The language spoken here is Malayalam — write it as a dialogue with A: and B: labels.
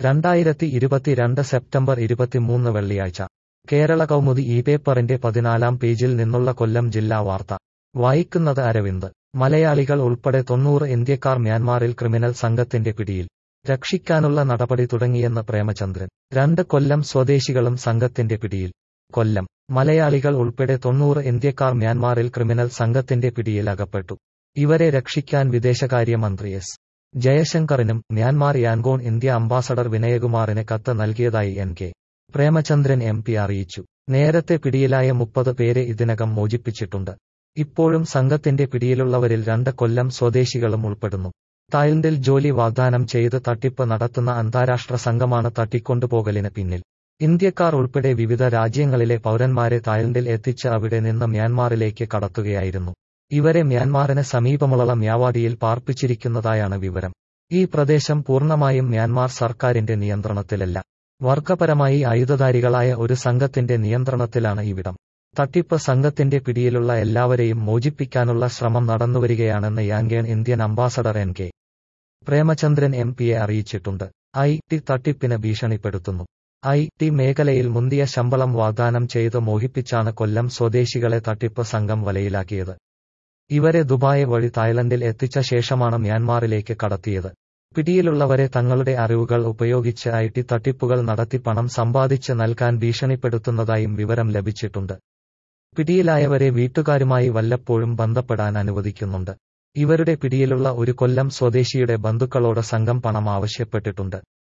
A: രണ്ടായിരത്തി ഇരുപത്തിരണ്ട് സെപ്റ്റംബർ ഇരുപത്തിമൂന്ന് വെള്ളിയാഴ്ച കേരള കൗമുദി ഈ പേപ്പറിന്റെ പതിനാലാം പേജിൽ നിന്നുള്ള കൊല്ലം ജില്ലാ വാർത്ത വായിക്കുന്നത് അരവിന്ദ് മലയാളികൾ ഉൾപ്പെടെ തൊണ്ണൂറ് ഇന്ത്യക്കാർ മ്യാൻമാറിൽ ക്രിമിനൽ സംഘത്തിന്റെ പിടിയിൽ രക്ഷിക്കാനുള്ള നടപടി തുടങ്ങിയെന്ന് പ്രേമചന്ദ്രൻ രണ്ട് കൊല്ലം സ്വദേശികളും സംഘത്തിന്റെ പിടിയിൽ കൊല്ലം മലയാളികൾ ഉൾപ്പെടെ തൊണ്ണൂറ് ഇന്ത്യക്കാർ മ്യാൻമാറിൽ ക്രിമിനൽ സംഘത്തിന്റെ പിടിയിൽ അകപ്പെട്ടു ഇവരെ രക്ഷിക്കാൻ വിദേശകാര്യമന്ത്രി എസ് ജയശങ്കറിനും മ്യാൻമാർ യാൻഗോൺ ഇന്ത്യ അംബാസഡർ വിനയകുമാറിന് കത്ത് നൽകിയതായി N K Premachandran M P അറിയിച്ചു നേരത്തെ പിടിയിലായ മുപ്പത് പേരെ ഇതിനകം മോചിപ്പിച്ചിട്ടുണ്ട് ഇപ്പോഴും സംഘത്തിന്റെ പിടിയിലുള്ളവരിൽ രണ്ട് കൊല്ലം സ്വദേശികളും ഉൾപ്പെടുന്നു തായ്ലൻഡിൽ ജോലി വാഗ്ദാനം ചെയ്ത് തട്ടിപ്പ് നടത്തുന്ന അന്താരാഷ്ട്ര സംഘമാണ് തട്ടിക്കൊണ്ടുപോകലിന് പിന്നിൽ ഇന്ത്യക്കാർ ഉൾപ്പെടെ വിവിധ രാജ്യങ്ങളിലെ പൗരന്മാരെ തായ്ലൻഡിൽ എത്തിച്ച് അവിടെ നിന്ന് മ്യാൻമാറിലേക്ക് കടത്തുകയായിരുന്നു ഇവരെ മ്യാൻമാറിന് സമീപമുള്ള മ്യാവാഡിയിൽ പാർപ്പിച്ചിരിക്കുന്നതായാണ് വിവരം ഈ പ്രദേശം പൂർണ്ണമായും മ്യാൻമാർ സർക്കാരിന്റെ നിയന്ത്രണത്തിലല്ല വർഗപരമായി ആയുധധാരികളായ ഒരു സംഘത്തിന്റെ നിയന്ത്രണത്തിലാണ് ഇവിടം തട്ടിപ്പ് സംഘത്തിന്റെ പിടിയിലുള്ള എല്ലാവരെയും മോചിപ്പിക്കാനുള്ള ശ്രമം നടന്നുവരികയാണെന്ന് Yangon Indian ambassador N K Premachandran M പിയെ അറിയിച്ചിട്ടുണ്ട് ഐ ടി തട്ടിപ്പിന് ഭീഷണിപ്പെടുത്തുന്നു ഐ ടി മേഖലയിൽ മുന്തിയ ശമ്പളം വാഗ്ദാനം ചെയ്ത് മോഹിപ്പിച്ചാണ് കൊല്ലം സ്വദേശികളെ തട്ടിപ്പ് സംഘം വലയിലാക്കിയത് ഇവരെ ദുബായ് വഴി തായ്ലൻഡിൽ എത്തിച്ച ശേഷമാണ് മ്യാൻമാറിലേക്ക് കടത്തിയത് പിടിയിലുള്ളവരെ തങ്ങളുടെ അറിവുകൾ ഉപയോഗിച്ച് ഐ ടി തട്ടിപ്പുകൾ നടത്തി പണം സമ്പാദിച്ച് നൽകാൻ ഭീഷണിപ്പെടുത്തുന്നതായും വിവരം ലഭിച്ചിട്ടുണ്ട് പിടിയിലായവരെ വീട്ടുകാരുമായി വല്ലപ്പോഴും ബന്ധപ്പെടാൻ അനുവദിക്കുന്നുണ്ട് ഇവരുടെ പിടിയിലുള്ള ഒരു കൊല്ലം സ്വദേശിയുടെ ബന്ധുക്കളോട് സംഘം പണം ആവശ്യപ്പെട്ടിട്ടുണ്ട്